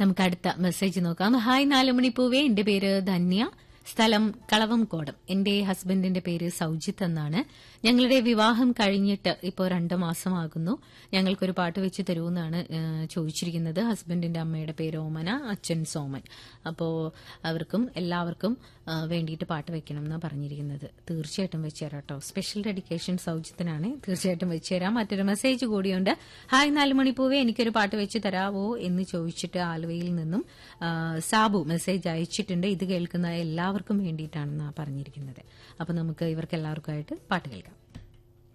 നമുക്ക് അടുത്ത മെസ്സേജ് നോക്കാം ഹായ് നാലുമണി പൂവേ എന്റെ പേര് ധന്യ സ്ഥലം കളവംകോടം എന്റെ ഹസ്ബൻഡിന്റെ പേര് സൌജിത്ത് എന്നാണ് ഞങ്ങളുടെ വിവാഹം കഴിഞ്ഞിട്ട് ഇപ്പോൾ രണ്ട് മാസമാകുന്നു ഞങ്ങൾക്കൊരു പാട്ട് വെച്ച് തരുമെന്നാണ് ഏഹ്, ചോദിച്ചിരിക്കുന്നത് ഹസ്ബൻഡിന്റെ അമ്മയുടെ പേര് ഓമന അച്ഛൻ സോമൻ അപ്പോ അവർക്കും എല്ലാവർക്കും ആ, വേണ്ടിയിട്ട് പാട്ട് വെക്കണം എന്നാണ് പറഞ്ഞിരിക്കുന്നത് തീർച്ചയായിട്ടും വെച്ചുതരാം കേട്ടോ സ്പെഷ്യൽ ഡെഡിക്കേഷൻ സൗജിത്തിനാണ് തീർച്ചയായിട്ടും വെച്ചുതരാം മറ്റൊരു മെസ്സേജ് കൂടിയുണ്ട് ഹായ് നാലുമണി പൂവേ എനിക്കൊരു പാട്ട് വെച്ച് തരാവോ എന്ന് ചോദിച്ചിട്ട് ആലുവയിൽ നിന്നും ആ, സാബു മെസ്സേജ് അയച്ചിട്ടുണ്ട് ഇത് കേൾക്കുന്ന എല്ലാവർക്കും വേണ്ടിയിട്ടാണെന്നാണ് പറഞ്ഞിരിക്കുന്നത് അപ്പൊ നമുക്ക് ഇവർക്ക് എല്ലാവർക്കുമായിട്ട് പാട്ട് കേൾക്കാം